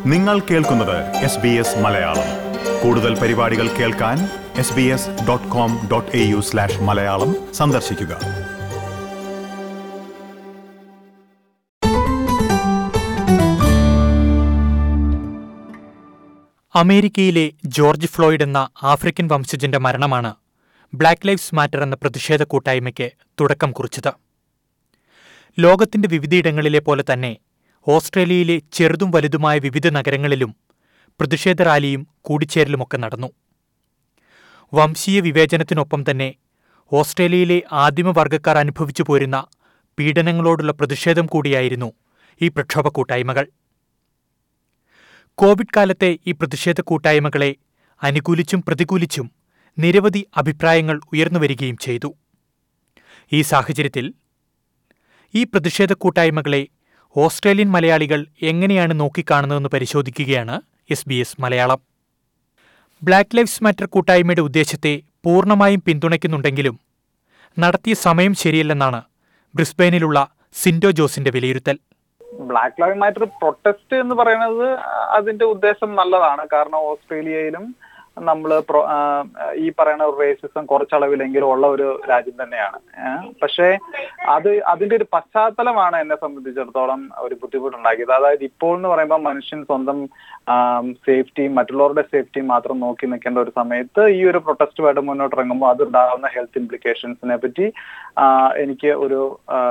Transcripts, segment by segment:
നിങ്ങൾ കേൾക്കുന്നത് S B S Malayalam കൂടുതൽ പരിപാടികൾ കേൾക്കാൻ S B S dot com dot A U slash Malayalam സന്ദർശിക്കുക അമേരിക്കയിലെ ജോർജ് ഫ്ലോയിഡ് എന്ന ആഫ്രിക്കൻ വംശജന്റെ മരണമാണ് ബ്ലാക്ക് ലൈവ്സ് മാറ്റർ എന്ന പ്രതിഷേധ കൂട്ടായ്മയ്ക്ക് തുടക്കം കുറിച്ചത് ലോകത്തിന്റെ വിവിധയിടങ്ങളിലെ പോലെ തന്നെ ഓസ്ട്രേലിയയിലെ ചെറുതും വലുതുമായ വിവിധ നഗരങ്ങളിലും പ്രതിഷേധ റാലിയും കൂടിച്ചേരലുമൊക്കെ നടന്നു വംശീയ വിവേചനത്തിനൊപ്പം തന്നെ ഓസ്ട്രേലിയയിലെ ആദിമവർഗക്കാർ അനുഭവിച്ചു പോരുന്ന പീഡനങ്ങളോടുള്ള പ്രതിഷേധം കൂടിയായിരുന്നു ഈ പ്രക്ഷോഭ കൂട്ടായ്മകൾ കോവിഡ് കാലത്തെ ഈ പ്രതിഷേധ കൂട്ടായ്മകളെ അനുകൂലിച്ചും പ്രതികൂലിച്ചും നിരവധി അഭിപ്രായങ്ങൾ ഉയർന്നുവരികയും ചെയ്തു ഈ സാഹചര്യത്തിൽ ഈ പ്രതിഷേധ കൂട്ടായ്മകളെ ഓസ്ട്രേലിയൻ മലയാളികൾ എങ്ങനെയാണ് നോക്കിക്കാണുന്നതെന്ന് പരിശോധിക്കുകയാണ് S B S Malayalam black lives matter കൂട്ടായ്മയുടെ ഉദ്ദേശത്തെ പൂർണ്ണമായും പിന്തുണയ്ക്കുന്നുണ്ടെങ്കിലും നടത്തിയ സമയം ശരിയല്ലെന്നാണ് ബ്രിസ്ബെയിനിലുള്ള സിൻഡോ ജോസിന്റെ വിലയിരുത്തൽ ബ്ലാക്ക് ലൈവ് മാറ്റർ പ്രൊട്ടസ്റ്റ് എന്ന് പറയുന്നത് അതിന്റെ ഉദ്ദേശം നല്ലതാണ് കാരണം ഓസ്ട്രേലിയയിലും നമ്മൾ ഈ പറയുന്ന റേസിസം കുറച്ചളവിലെങ്കിലും ഉള്ള ഒരു രാജ്യം തന്നെയാണ് ഏഹ് പക്ഷേ അത് അതിന്റെ ഒരു പശ്ചാത്തലമാണ് എന്നെ സംബന്ധിച്ചിടത്തോളം ഒരു ബുദ്ധിമുട്ടുണ്ടാക്കിയത് അതായത് ഇപ്പോൾ എന്ന് പറയുമ്പോൾ മനുഷ്യൻ സ്വന്തം സേഫ്റ്റിയും മറ്റുള്ളവരുടെ സേഫ്റ്റിയും മാത്രം നോക്കി നിൽക്കേണ്ട ഒരു സമയത്ത് ഈ ഒരു പ്രൊട്ടസ്റ്റുമായിട്ട് മുന്നോട്ട് ഇറങ്ങുമ്പോൾ അതുണ്ടാകുന്ന ഹെൽത്ത് ഇംപ്ലിക്കേഷൻസിനെ പറ്റി എനിക്ക് ഒരു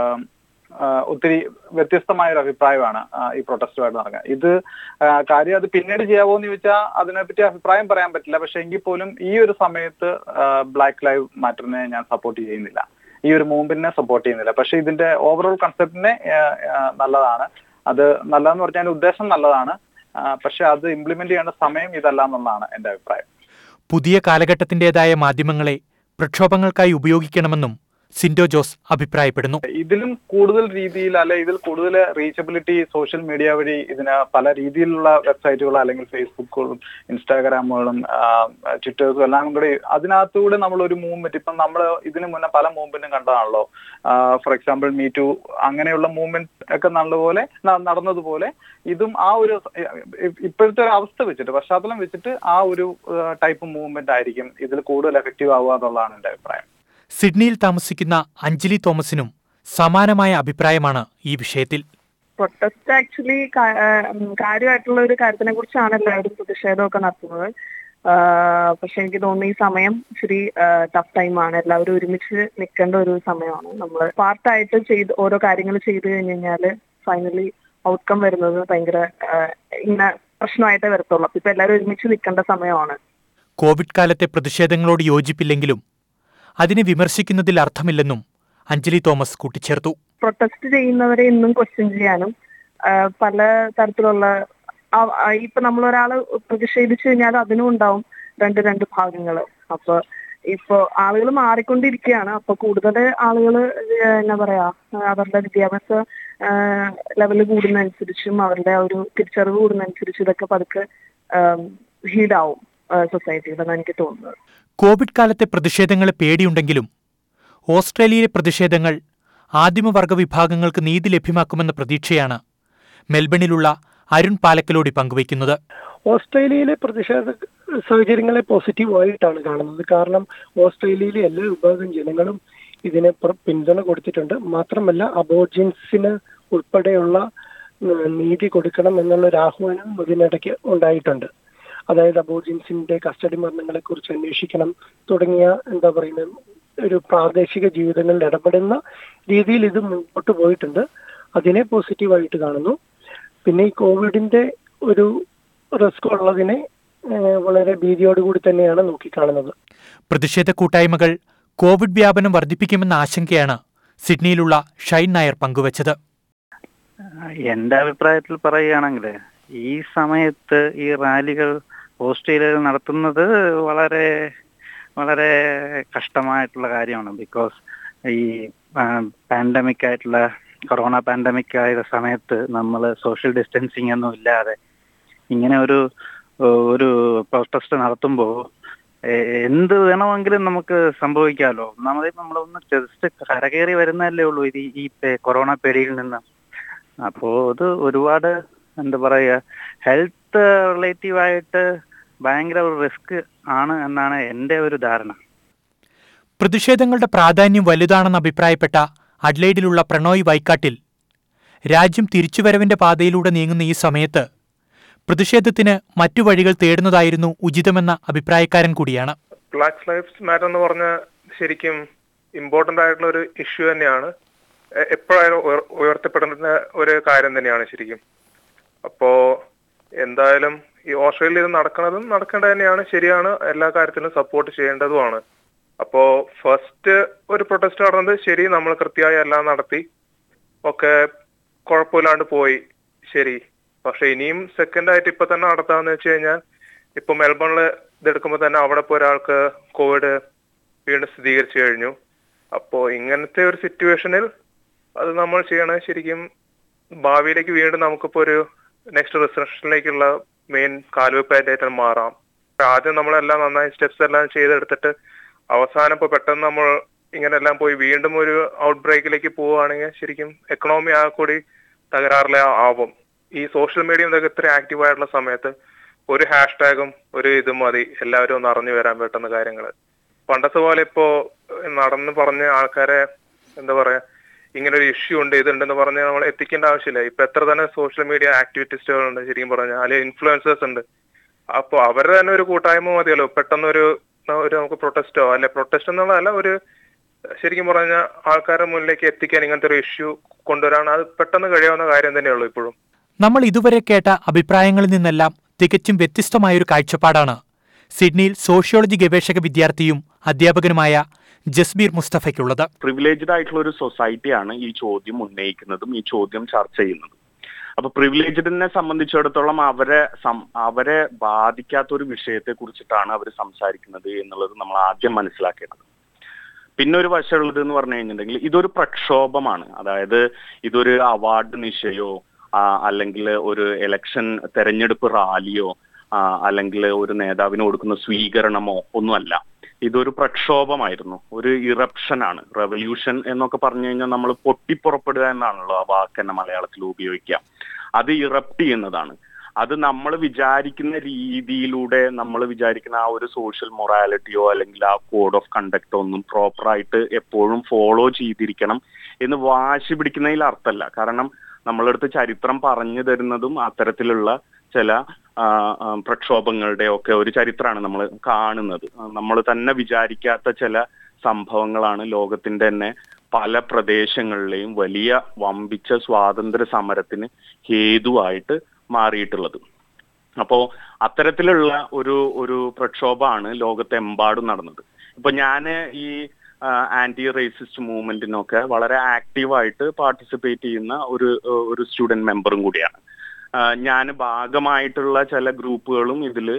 ഒത്തിരി വ്യത്യസ്തമായ ഒരു അഭിപ്രായമാണ് ഈ പ്രൊട്ടസ്റ്റുമായിട്ട് നടക്കുക ഇത് കാര്യം അത് പിന്നീട് ചെയ്യാവോ എന്ന് ചോദിച്ചാൽ അതിനെപ്പറ്റി അഭിപ്രായം പറയാൻ പറ്റില്ല പക്ഷെ എങ്കിൽ പോലും ഈ ഒരു സമയത്ത് ബ്ലാക്ക് ലൈവ് മാറ്ററിനെ ഞാൻ സപ്പോർട്ട് ചെയ്യുന്നില്ല ഈ ഒരു മൂവ്മെന്റിനെ സപ്പോർട്ട് ചെയ്യുന്നില്ല പക്ഷെ ഇതിന്റെ ഓവറോൾ കൺസെപ്റ്റിനെ നല്ലതാണ് അത് നല്ലതെന്ന് പറഞ്ഞാൽ ഉദ്ദേശം നല്ലതാണ് പക്ഷെ അത് ഇംപ്ലിമെന്റ് ചെയ്യേണ്ട സമയം ഇതല്ല എന്നുള്ളതാണ് എന്റെ അഭിപ്രായം പുതിയ കാലഘട്ടത്തിന്റേതായ മാധ്യമങ്ങളെ പ്രക്ഷോഭങ്ങൾക്കായി ഉപയോഗിക്കണമെന്നും സിൻഡോ ജോസ് അഭിപ്രായപ്പെടുന്നു ഇതിലും കൂടുതൽ രീതിയിൽ അല്ലെ ഇതിൽ കൂടുതൽ റീച്ചബിലിറ്റി സോഷ്യൽ മീഡിയ വഴി ഇതിന് പല രീതിയിലുള്ള വെബ്സൈറ്റുകൾ അല്ലെങ്കിൽ ഫേസ്ബുക്കുകളും ഇൻസ്റ്റാഗ്രാമുകളും ട്വിറ്റേഴ്സും എല്ലാം കൂടി അതിനകത്തുകൂടെ നമ്മൾ ഒരു മൂവ്മെന്റ് ഇപ്പം നമ്മൾ ഇതിനു മുന്നേ പല മൂവ്മെന്റും കണ്ടതാണല്ലോ ഫോർ എക്സാമ്പിൾ മീ ടു അങ്ങനെയുള്ള മൂവ്മെന്റ് ഒക്കെ നല്ലപോലെ നടന്നതുപോലെ ഇതും ആ ഒരു ഇപ്പോഴത്തെ ഒരു അവസ്ഥ വെച്ചിട്ട് പശ്ചാത്തലം വെച്ചിട്ട് ആ ഒരു ടൈപ്പ് മൂവ്മെന്റ് ആയിരിക്കും ഇതിൽ കൂടുതൽ എഫക്റ്റീവ് ആവുക എന്നുള്ളതാണ് എന്റെ അഭിപ്രായം സിഡ്നിയിൽ താമസിക്കുന്ന അഞ്ജലി തോമസിനും സമാനമായ അഭിപ്രായമാണ് ഈ വിഷയത്തിൽ പ്രൊട്ടസ്റ്റ് ആക്ച്വലി കാര്യമായിട്ടുള്ള ഒരു കാര്യത്തിനെ കുറിച്ചാണ് എല്ലാവരും പ്രതിഷേധമൊക്കെ നടത്തുന്നത് പക്ഷെ എനിക്ക് തോന്നുന്നു ഈ സമയം ഇച്ചിരി ടഫ് ടൈമാണ് എല്ലാവരും ഒരുമിച്ച് നിൽക്കേണ്ട ഒരു സമയമാണ് നമ്മൾ പാർട്ടായിട്ട് ചെയ്ത് ഓരോ കാര്യങ്ങൾ ചെയ്തു കഴിഞ്ഞ് കഴിഞ്ഞാല് ഫൈനലി ഔട്ട്കം വരുന്നത് ഭയങ്കര ഇങ്ങനെ പ്രശ്നമായിട്ടേ വരത്തുള്ളൂ അപ്പൊ ഇപ്പൊ എല്ലാവരും ഒരുമിച്ച് നിൽക്കേണ്ട സമയമാണ് കോവിഡ് കാലത്തെ പ്രതിഷേധങ്ങളോട് യോജിപ്പില്ലെങ്കിലും അതിനെ വിമർശിക്കുന്നതിൽ അർത്ഥമില്ലെന്നും അഞ്ജലി തോമസ് കൂട്ടിച്ചേർത്തു പ്രൊട്ടസ്റ്റ് ചെയ്യുന്നവരെ ഇന്നും ക്വസ്റ്റ്യൻ ചെയ്യാനും പല തരത്തിലുള്ള ഇപ്പൊ നമ്മൾ ഒരാള് പ്രതിഷേധിച്ചു കഴിഞ്ഞാൽ അതിനും ഉണ്ടാവും രണ്ട് രണ്ട് ഭാഗങ്ങള് അപ്പൊ ഇപ്പൊ ആളുകൾ മാറിക്കൊണ്ടിരിക്കുകയാണ് അപ്പൊ കൂടുതൽ ആളുകൾ എന്താ പറയാ അവരുടെ വിദ്യാഭ്യാസ ലെവൽ കൂടുന്നതനുസരിച്ചും അവരുടെ ഒരു തിരിച്ചറിവ് കൂടുന്നതനുസരിച്ചും ഇതൊക്കെ പതുക്കെ ഹീഡാവും സൊസൈറ്റിയിലെന്ന് എനിക്ക് തോന്നുന്നത് കോവിഡ് കാലത്തെ പ്രതിഷേധങ്ങളെ പേടിയുണ്ടെങ്കിലും ഓസ്ട്രേലിയയിലെ പ്രതിഷേധങ്ങൾ ആദിമവർഗ വിഭാഗങ്ങൾക്ക് നീതി ലഭ്യമാക്കുമെന്ന പ്രതീക്ഷയാണ് മെൽബണിലുള്ള അരുൺ പാലക്കലോടി പങ്കുവയ്ക്കുന്നത് ഓസ്ട്രേലിയയിലെ പ്രതിഷേധ സാഹചര്യങ്ങളെ പോസിറ്റീവായിട്ടാണ് കാണുന്നത് കാരണം ഓസ്ട്രേലിയയിലെ എല്ലാ വിഭാഗം ജനങ്ങളും ഇതിനെ പിന്തുണ കൊടുത്തിട്ടുണ്ട് മാത്രമല്ല അബോർജിൻസിന് ഉൾപ്പെടെയുള്ള നീതി കൊടുക്കണം എന്നുള്ള ഒരു ആഹ്വാനം ഇതിനിടയ്ക്ക് ഉണ്ടായിട്ടുണ്ട് അതായത് അബോർജിൻസിന്റെ കസ്റ്റഡി മരണങ്ങളെ കുറിച്ച് അന്വേഷിക്കണം തുടങ്ങിയ എന്താ പറയുന്നത് ഒരു പ്രാദേശിക ജീവിതങ്ങളിൽ ഇടപെടുന്ന രീതിയിൽ ഇത് മുമ്പോട്ട് പോയിട്ടുണ്ട് അതിനെ പോസിറ്റീവായിട്ട് കാണുന്നു പിന്നെ ഈ കോവിഡിന്റെ ഒരു റിസ്ക് ഉള്ളതിനെ വളരെ ഭീതിയോടുകൂടി തന്നെയാണ് നോക്കിക്കാണുന്നത് പ്രതിഷേധ കൂട്ടായ്മകൾ കോവിഡ് വ്യാപനം വർദ്ധിപ്പിക്കുമെന്ന ആശങ്കയാണ് സിഡ്നിയിലുള്ള ഷൈൻ നായർ പങ്കുവച്ചത് എന്റെ അഭിപ്രായത്തിൽ പറയുകയാണെങ്കിൽ ഈ സമയത്ത് ഈ റാലികൾ ഓസ്ട്രേലിയയിൽ നടത്തുന്നത് വളരെ വളരെ കഷ്ടമായിട്ടുള്ള കാര്യമാണ് ബിക്കോസ് ഈ പാൻഡമിക് ആയിട്ടുള്ള കൊറോണ പാൻഡമിക് ആയ സമയത്ത് നമ്മൾ സോഷ്യൽ ഡിസ്റ്റൻസിങ് ഒന്നും ഇല്ലാതെ ഇങ്ങനെ ഒരു ഒരു പ്രൊട്ടസ്റ്റ് നടത്തുമ്പോൾ എന്ത് വേണമെങ്കിലും നമുക്ക് സംഭവിക്കാമല്ലോ ഒന്നാമത് നമ്മളൊന്ന് ജസ്റ്റ് കരകയറി വരുന്നതല്ലേ ഉള്ളൂ ഇത് ഈ കൊറോണ പേടിയിൽ നിന്ന് അപ്പോൾ അത് ഒരുപാട് എന്താ പറയുക ഹെൽത്ത് ഹെൽത്ത് റിലേറ്റീവായിട്ട് ഭയങ്കര ഒരു റിസ്ക് ആണ് എന്നാണ് എൻ്റെ ഒരു ധാരണ പ്രതിഷേധങ്ങളുടെ പ്രാധാന്യം വലുതാണെന്ന് അഭിപ്രായപ്പെട്ട അഡ്ലൈഡിലുള്ള പ്രണോയ് വൈക്കാട്ടിൽ രാജ്യം തിരിച്ചുവരവിന്റെ പാതയിലൂടെ നീങ്ങുന്ന ഈ സമയത്ത് പ്രതിഷേധത്തിന് മറ്റു വഴികൾ തേടുന്നതായിരുന്നു ഉചിതമെന്ന അഭിപ്രായക്കാരൻ കൂടിയാണ് ബ്ലാക്ക് ലൈഫ്സ് മാറ്റർ എന്ന് പറഞ്ഞ ശരിക്കും ഇമ്പോർട്ടന്റ് ആയിട്ടുള്ള ഒരു ഇഷ്യൂ തന്നെയാണ് എ- എപ്പോഴായാലും ഉയർ- ഉയർത്തപ്പെടുന്ന ഒരു കാര്യം തന്നെയാണ് ശരിക്കും അപ്പോ എന്തായാലും ഈ ഓസ്ട്രേലിയയിൽ ഇത് നടക്കുന്നതും നടക്കേണ്ടത് തന്നെയാണ് ശരിയാണ് എല്ലാ കാര്യത്തിലും സപ്പോർട്ട് ചെയ്യേണ്ടതുമാണ് അപ്പോ ഫസ്റ്റ് ഒരു പ്രൊട്ടസ്റ്റ് നടന്നത് ശരി നമ്മൾ കൃത്യമായി എല്ലാം നടത്തി ഒക്കെ കുഴപ്പമില്ലാണ്ട് പോയി ശരി പക്ഷെ ഇനിയും സെക്കൻഡ് ആയിട്ട് ഇപ്പൊ തന്നെ നടത്താന്ന് വെച്ച് കഴിഞ്ഞാൽ ഇപ്പൊ മെൽബണില് ഇതെടുക്കുമ്പോൾ തന്നെ അവിടെ ഇപ്പൊ ഒരാൾക്ക് കോവിഡ് വീണ്ടും സ്ഥിരീകരിച്ചു കഴിഞ്ഞു അപ്പോ ഇങ്ങനത്തെ ഒരു സിറ്റുവേഷനിൽ അത് നമ്മൾ ചെയ്യണത് ശരിക്കും ഭാവിയിലേക്ക് വീണ്ടും നമുക്കിപ്പോ ഒരു നെക്സ്റ്റ് റിസപ്ഷനിലേക്കുള്ള മെയിൻ കാൽവെപ്പായിട്ട് മാറാം ആദ്യം നമ്മളെല്ലാം നന്നായി സ്റ്റെപ്സ് എല്ലാം ചെയ്തെടുത്തിട്ട് അവസാനം ഇപ്പൊ പെട്ടെന്ന് നമ്മൾ ഇങ്ങനെല്ലാം പോയി വീണ്ടും ഒരു ഔട്ട് ബ്രേക്കിലേക്ക് പോവുകയാണെങ്കിൽ ശരിക്കും എക്കണോമി ആ കൂടി തകരാറിലെ ആവും ഈ സോഷ്യൽ മീഡിയ ഇതൊക്കെ ഇത്ര ആക്റ്റീവ് ആയിട്ടുള്ള സമയത്ത് ഒരു ഹാഷ്ടാഗും ഒരു ഇതും മതി എല്ലാവരും ഒന്ന് അറിഞ്ഞു വരാൻ പറ്റുന്ന കാര്യങ്ങൾ പണ്ടത്തെ പോലെ ഇപ്പോ നടന്ന് പറഞ്ഞ ആൾക്കാരെ എന്താ പറയാ ഇങ്ങനെ ഒരു ഇഷ്യൂ ഉണ്ട് ഇതുണ്ടെന്ന് പറഞ്ഞ് നമ്മൾ എത്തിക്കേണ്ട ആവശ്യമില്ല ഇപ്പൊ എത്ര തന്നെ സോഷ്യൽ മീഡിയ ആക്ടിവിറ്റിസ്റ്റുകളുണ്ട് ശരിക്കും പറഞ്ഞാൽ അല്ലെങ്കിൽ ഇൻഫ്ലുവൻസേഴ്സ് ഉണ്ട് അപ്പൊ അവരുടെ തന്നെ ഒരു കൂട്ടായ്മ മതിയല്ലോ പെട്ടെന്ന് ഒരു ഒരു നമുക്ക് പ്രൊട്ടസ്റ്റോ അല്ലെ പ്രൊട്ടസ്റ്റ് എന്നുള്ളതല്ല ഒരു ശരിക്കും പറഞ്ഞ ആൾക്കാരുടെ മുന്നിലേക്ക് എത്തിക്കാൻ ഇങ്ങനത്തെ ഒരു ഇഷ്യൂ കൊണ്ടുവരാൻ അത് പെട്ടെന്ന് കഴിയാവുന്ന കാര്യം തന്നെയുള്ളൂ ഇപ്പോഴും നമ്മൾ ഇതുവരെ കേട്ട അഭിപ്രായങ്ങളിൽ നിന്നെല്ലാം തികച്ചും വ്യത്യസ്തമായൊരു കാഴ്ചപ്പാടാണ് സിഡ്നിയിൽ സോഷ്യോളജി ഗവേഷക വിദ്യാർത്ഥിയും അധ്യാപകനുമായ ജസ്ബീർ മുസ്തഫയ്ക്കുള്ളത് പ്രിവിലേജ്ഡ് ആയിട്ടുള്ള ഒരു സൊസൈറ്റിയാണ് ഈ ചോദ്യം ഉന്നയിക്കുന്നതും ഈ ചോദ്യം ചർച്ച ചെയ്യുന്നതും അപ്പൊ പ്രിവിലേജ്ഡിനെ സംബന്ധിച്ചിടത്തോളം അവരെ സം- അവരെ ബാധിക്കാത്ത ഒരു വിഷയത്തെ കുറിച്ചിട്ടാണ് അവർ സംസാരിക്കുന്നത് എന്നുള്ളത് നമ്മൾ ആദ്യം മനസ്സിലാക്കേണ്ടത് പിന്നെ ഒരു വശമുള്ളത് എന്ന് പറഞ്ഞു കഴിഞ്ഞിട്ടുണ്ടെങ്കിൽ ഇതൊരു പ്രക്ഷോഭമാണ് അതായത് ഇതൊരു അവാർഡ് നിശ്ചയോ ആ, അല്ലെങ്കിൽ ഒരു ഇലക്ഷൻ തെരഞ്ഞെടുപ്പ് റാലിയോ ആ, അല്ലെങ്കിൽ ഒരു നേതാവിന് കൊടുക്കുന്ന സ്വീകരണമോ ഒന്നുമല്ല ഇതൊരു പ്രക്ഷോഭമായിരുന്നു ഒരു ഇറപ്ഷൻ ആണ് റെവല്യൂഷൻ എന്നൊക്കെ പറഞ്ഞു കഴിഞ്ഞാൽ നമ്മൾ പൊട്ടിപ്പുറപ്പെടുക എന്നാണല്ലോ ആ വാക്ക് തന്നെ മലയാളത്തിൽ ഉപയോഗിക്കുക അത് ഇറപ്റ്റ് ചെയ്യുന്നതാണ് അത് നമ്മൾ വിചാരിക്കുന്ന രീതിയിലൂടെ നമ്മൾ വിചാരിക്കുന്ന ആ ഒരു സോഷ്യൽ മൊറാലിറ്റിയോ അല്ലെങ്കിൽ ആ കോഡ് ഓഫ് കണ്ടക്റ്റോ ഒന്നും പ്രോപ്പറായിട്ട് എപ്പോഴും ഫോളോ ചെയ്തിരിക്കണം എന്ന് വാശി പിടിക്കുന്നതിൽ അർത്ഥമല്ല കാരണം നമ്മളടുത്ത് ചരിത്രം പറഞ്ഞു തരുന്നതും അത്തരത്തിലുള്ള ചില ആ, ആ, പ്രക്ഷോഭങ്ങളുടെ ഒക്കെ ഒരു ചരിത്രമാണ് നമ്മൾ കാണുന്നത് നമ്മൾ തന്നെ വിചാരിക്കാത്ത ചില സംഭവങ്ങളാണ് ലോകത്തിന്റെ തന്നെ പല പ്രദേശങ്ങളിലെയും വലിയ വമ്പിച്ച സ്വാതന്ത്ര്യ സമരത്തിന് ഹേതുവായിട്ട് മാറിയിട്ടുള്ളത് അപ്പോ അത്തരത്തിലുള്ള ഒരു ഒരു പ്രക്ഷോഭമാണ് ലോകത്തെമ്പാടും നടന്നത് ഇപ്പൊ ഞാന് ഈ ആന്റി റേസിസ്റ്റ് മൂവ്മെന്റിനൊക്കെ വളരെ ആക്റ്റീവായിട്ട് പാർട്ടിസിപ്പേറ്റ് ചെയ്യുന്ന ഒരു ഏഹ്, ഒരു സ്റ്റുഡന്റ് മെമ്പറും കൂടിയാണ് ഞാൻ ഭാഗമായിട്ടുള്ള ചില ഗ്രൂപ്പുകളും ഇതിൽ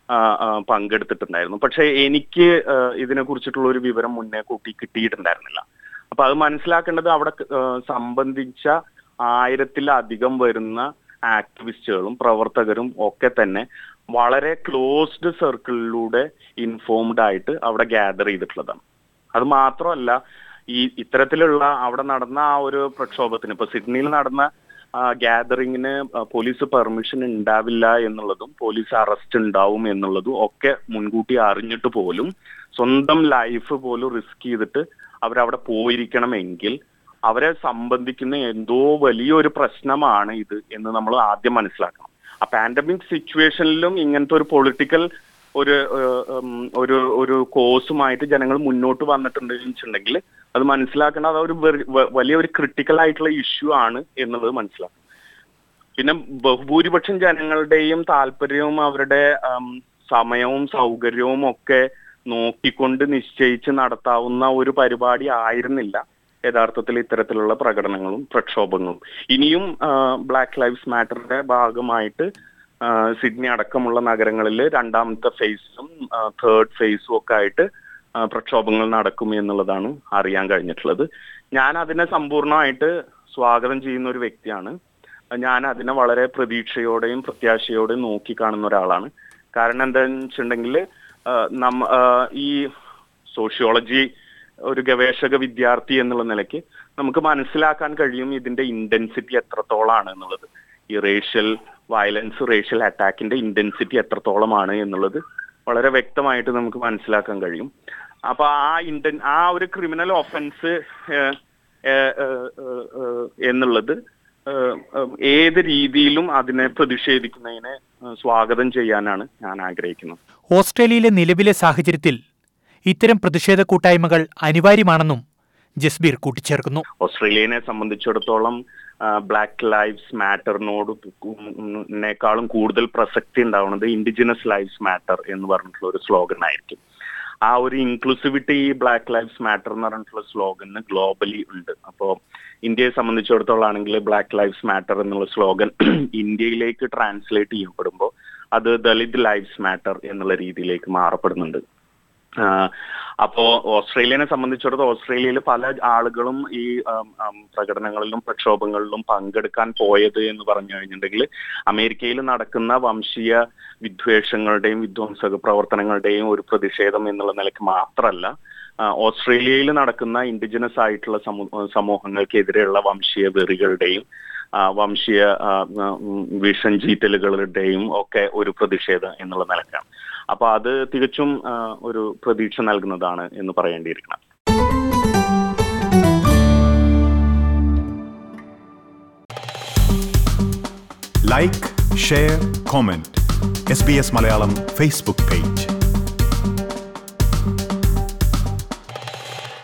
പങ്കെടുത്തിട്ടുണ്ടായിരുന്നു പക്ഷെ എനിക്ക് ഏഹ്, ഇതിനെ കുറിച്ചിട്ടുള്ള ഒരു വിവരം മുന്നേ കൂട്ടി കിട്ടിയിട്ടുണ്ടായിരുന്നില്ല അപ്പൊ അത് മനസ്സിലാക്കേണ്ടത് അവിടെ ഏഹ്, സംബന്ധിച്ച ആയിരത്തിലധികം വരുന്ന ആക്ടിവിസ്റ്റുകളും പ്രവർത്തകരും ഒക്കെ തന്നെ വളരെ ക്ലോസ്ഡ് സർക്കിളിലൂടെ ഇൻഫോംഡ് ആയിട്ട് അവിടെ ഗ്യാദർ ചെയ്തിട്ടുള്ളതാണ് അത് മാത്രമല്ല ഈ ഇത്തരത്തിലുള്ള അവിടെ നടന്ന ആ ഒരു പ്രക്ഷോഭത്തിന് ഇപ്പൊ സിഡ്നിയിൽ നടന്ന ഗ്യാദറിങ്ങിന് പോലീസ് പെർമിഷൻ ഉണ്ടാവില്ല എന്നുള്ളതും പോലീസ് അറസ്റ്റ് ഉണ്ടാവും എന്നുള്ളതും ഒക്കെ മുൻകൂട്ടി അറിഞ്ഞിട്ട് പോലും സ്വന്തം ലൈഫ് പോലും റിസ്ക് ചെയ്തിട്ട് അവരവിടെ പോയിരിക്കണമെങ്കിൽ അവരെ സംബന്ധിക്കുന്ന എന്തോ വലിയൊരു പ്രശ്നമാണ് ഇത് എന്ന് നമ്മൾ ആദ്യം മനസ്സിലാക്കണം ആ പാൻഡമിക് സിറ്റുവേഷനിലും ഇങ്ങനത്തെ ഒരു പൊളിറ്റിക്കൽ ഒരു ഏഹ്, ഉം, ഒരു ഒരു കോസുമായിട്ട് ജനങ്ങൾ മുന്നോട്ട് വന്നിട്ടുണ്ട് എന്ന് വെച്ചിട്ടുണ്ടെങ്കിൽ അത് മനസ്സിലാക്കേണ്ട അത് ഒരു വെറി- വ- വലിയ ഒരു ക്രിട്ടിക്കൽ ആയിട്ടുള്ള ഇഷ്യൂ ആണ് എന്നുള്ളത് മനസ്സിലാക്കണം പിന്നെ ബഹുഭൂരിപക്ഷം ജനങ്ങളുടെയും താല്പര്യവും അവരുടെ ഉം, സമയവും സൗകര്യവും ഒക്കെ നോക്കിക്കൊണ്ട് നിശ്ചയിച്ച് നടത്താവുന്ന ഒരു പരിപാടി ആയിരുന്നില്ല യഥാർത്ഥത്തിൽ ഇത്തരത്തിലുള്ള പ്രകടനങ്ങളും പ്രക്ഷോഭങ്ങളും ഇനിയും ബ്ലാക്ക് ലൈവ്സ് മാറ്ററിന്റെ ഭാഗമായിട്ട് ആ, സിഡ്നി അടക്കമുള്ള നഗരങ്ങളിൽ രണ്ടാമത്തെ ഫേസിലും തേർഡ് ഫേസും ഒക്കെ ആയിട്ട് ആ, പ്രക്ഷോഭങ്ങൾ നടക്കും എന്നുള്ളതാണ് അറിയാൻ കഴിഞ്ഞിട്ടുള്ളത് ഞാൻ അതിനെ സമ്പൂർണ്ണമായിട്ട് സ്വാഗതം ചെയ്യുന്ന ഒരു വ്യക്തിയാണ് ഞാൻ അതിനെ വളരെ പ്രതീക്ഷയോടെയും പ്രത്യാശയോടെയും നോക്കിക്കാണുന്ന ഒരാളാണ് കാരണം എന്താണെന്ന് വെച്ചിട്ടുണ്ടെങ്കിൽ നമ്മ ആ, ഈ സോഷ്യോളജി ഒരു ഗവേഷക വിദ്യാർത്ഥി എന്നുള്ള നിലയ്ക്ക് നമുക്ക് മനസ്സിലാക്കാൻ കഴിയും ഇതിന്റെ ഇന്റൻസിറ്റി എത്രത്തോളാണ് എന്നുള്ളത് ഈ റേഷ്യൽ വയലൻസ് റേഷ്യൽ അറ്റാക്കിന്റെ ഇന്റൻസിറ്റി എത്രത്തോളമാണ് എന്നുള്ളത് വളരെ വ്യക്തമായിട്ട് നമുക്ക് മനസ്സിലാക്കാൻ കഴിയും അപ്പൊ ആ ഇന്റൻ ആ ഒരു ക്രിമിനൽ ഒഫൻസ് എന്നുള്ളത് ഏഹ്, ഏഹ്, ഏത് രീതിയിലും അതിനെ പ്രതിഷേധിക്കുന്നതിനെ ഏഹ്, സ്വാഗതം ചെയ്യാനാണ് ഞാൻ ആഗ്രഹിക്കുന്നത് ഓസ്ട്രേലിയയിലെ നിലവിലെ സാഹചര്യത്തിൽ ഇത്തരം പ്രതിഷേധ കൂട്ടായ്മകൾ അനിവാര്യമാണെന്നും ജസ്ബീർ കൂട്ടിച്ചേർക്കുന്നു ഓസ്ട്രേലിയനെ സംബന്ധിച്ചിടത്തോളം ബ്ലാക്ക് ലൈവ്സ് മാറ്ററിനോട് േക്കാളും കൂടുതൽ പ്രസക്തി ഉണ്ടാവുന്നത് ഇൻഡിജിനസ് ലൈവ്സ് മാറ്റർ എന്ന് പറഞ്ഞിട്ടുള്ള ഒരു സ്ലോഗൻ ആയിരിക്കും ആ ഒരു ഇൻക്ലൂസിവിറ്റി ഈ ബ്ലാക്ക് ലൈവ്സ് മാറ്റർ എന്ന് പറഞ്ഞിട്ടുള്ള സ്ലോഗന് ഗ്ലോബലി ഉണ്ട് അപ്പോൾ ഇന്ത്യയെ സംബന്ധിച്ചിടത്തോളം ആണെങ്കിൽ ബ്ലാക്ക് ലൈവ്സ് മാറ്റർ എന്നുള്ള സ്ലോഗൻ ഇന്ത്യയിലേക്ക് ട്രാൻസ്ലേറ്റ് ചെയ്യപ്പെടുമ്പോൾ അത് ദളിത് ലൈവ്സ് മാറ്റർ എന്നുള്ള രീതിയിലേക്ക് മാറപ്പെടുന്നുണ്ട് ആഹ് അപ്പോ ഓസ്ട്രേലിയനെ സംബന്ധിച്ചിടത്തോളം ഓസ്ട്രേലിയയിൽ പല ആളുകളും ഈ ആം, ആം, പ്രകടനങ്ങളിലും പ്രക്ഷോഭങ്ങളിലും പങ്കെടുക്കാൻ പോയത് എന്ന് പറഞ്ഞു കഴിഞ്ഞിട്ടുണ്ടെങ്കിൽ അമേരിക്കയിൽ നടക്കുന്ന വംശീയ വിദ്വേഷങ്ങളുടെയും വിധ്വംസക പ്രവർത്തനങ്ങളുടെയും ഒരു പ്രതിഷേധം എന്നുള്ള നിലയ്ക്ക് മാത്രമല്ല ആഹ് ഓസ്ട്രേലിയയിൽ നടക്കുന്ന ഇൻഡിജിനസ് ആയിട്ടുള്ള സമൂ- സമൂഹങ്ങൾക്കെതിരെയുള്ള വംശീയ വെറികളുടെയും ആ, വംശീയ ആ, ഉം, വിഷം ചീറ്റലുകളുടെയും ഒക്കെ ഒരു പ്രതിഷേധം എന്നുള്ള നിലക്കാണ് അപ്പൊ അത് തികച്ചും ആ, ഒരു പ്രതീക്ഷ നൽകുന്നതാണ് എന്ന് പറയേണ്ടിയിരിക്കണം like share comment S B S Malayalam Facebook page